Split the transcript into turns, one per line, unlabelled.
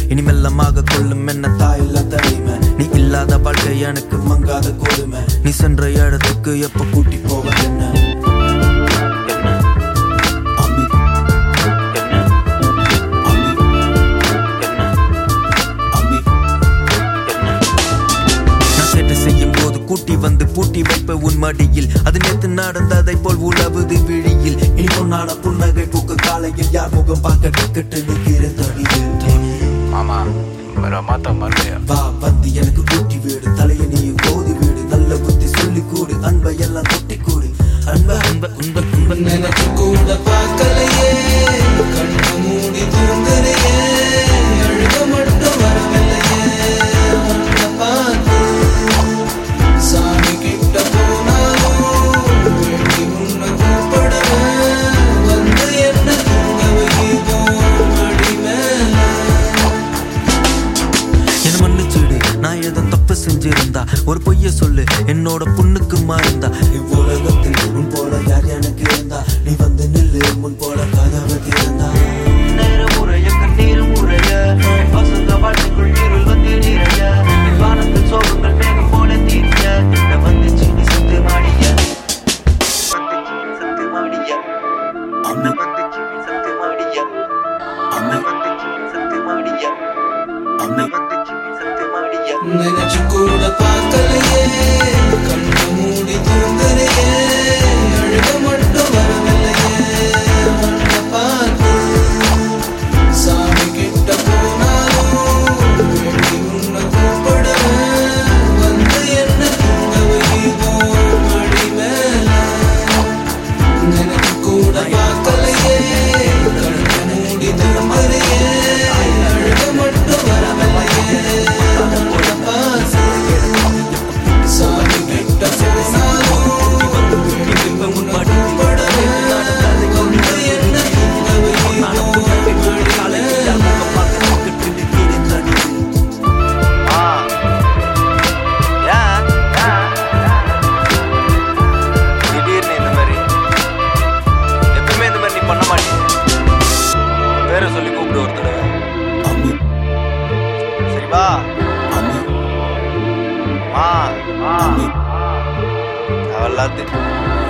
இனி மெல்லமாக கொள்ளும் என்ன தாயில்லா தனிமை நீ இல்லாத வாழ்க்கை எனக்கு மங்காத கொடுமை நீ சென்ற இடத்துக்கு எப்ப கூட்டி போவ என்ன என்ன? அம்மி. என்ன? அம்மி. என்ன? அம்மி. என்ன? நான் சேட்டை செய்யும் போது கூட்டி வந்து பூட்டி வைப்ப உன் மடியில் அது நேத்து நடந்ததை போல் உழவுது விழியில் இனி பொன்னான புன்னகை பூக்க காலையில் யார் முகம் பார்க்க டிக்கெட்டு நிற்கிற தனியில்
மாமா வேற மாத்த மறுபடியா
வா வந்து எனக்கு கூட்டி வீடு தலைய நீயும் கோதி வீடு நல்ல புத்தி சொல்லி கூடு அன்பை எல்லாம் கொட்டி கூடு அன்ப அன்ப அன்ப அன்ப
நினைச்சு கூட பார்க்கலையே கண்ணு மூடி தூங்குறியே அழுக மட்டும் வரவில்லையே உன்னை பார்த்து சாமி கிட்ட போனாலும் வேண்டி உன்னை கூப்பிடுவேன் வந்து என்ன தூங்க வைப்போம் அடி மேல
என்ன மன்னிச்சிடு நான் ஏதும் தப்பு செஞ்சிருந்தா ஒரு பொய்ய சொல்லு என்னோட பொண்ணுக்கு மாறுந்தா இவ்வுலகத்தில் உன் போல யார் எனக்கு இருந்தா நீ வந்து நில்லு முன் போல கதவை திறந்தா நேரம் முறைய கண்ணீர் முறைய வசந்த வாழ்க்கைக்குள் நீருள் வந்து நிறைய வானத்தில் சோகங்கள் மேகம் போல தீரிய வந்துச்சு நீ சத்து மாடிய வந்துச்சு நீ சத்து மாடிய அம்மை வந்துச்சு நீ சத்து மாடிய அம்மை வந்துச்சு நீ சத்து மாடிய அம்மை வந்துச்சு நீ சத்து மாடிய
நினைச்சு கூட பார்க்கலையே கண்ணு மூடி தூங்குறியே அழுக மட்டும் வரவில்லையே உன்னை பார்த்து சாமி கிட்ட போனாலும் வேண்டி உன்னை கூப்பிடுவேன் வந்து என்ன தூங்க வைப்போம் அடி மேல நினைச்சு கூட பார்க்கலையே கண்ணு மூடி தூங்குறியே அழுக மட்டும் வரவில்லையே உன்னை பார்த்து சாமி கிட்ட போனாலும் வேண்டி உன்னை கூப்பிடுவேன் வந்து என்ன தூங்க வைப்போம் அடி மேல
ஆ ஏன் திடீர்னு இந்த மாதிரி எப்பவுமே இந்த மாதிரி நீ பண்ண மாட்டீங்க பேரை சொல்லி கூப்பிடு ஒரு தடவை
அம்மி
சரி வா
அம்மி
மா
அம்மி
அவெல்லாம்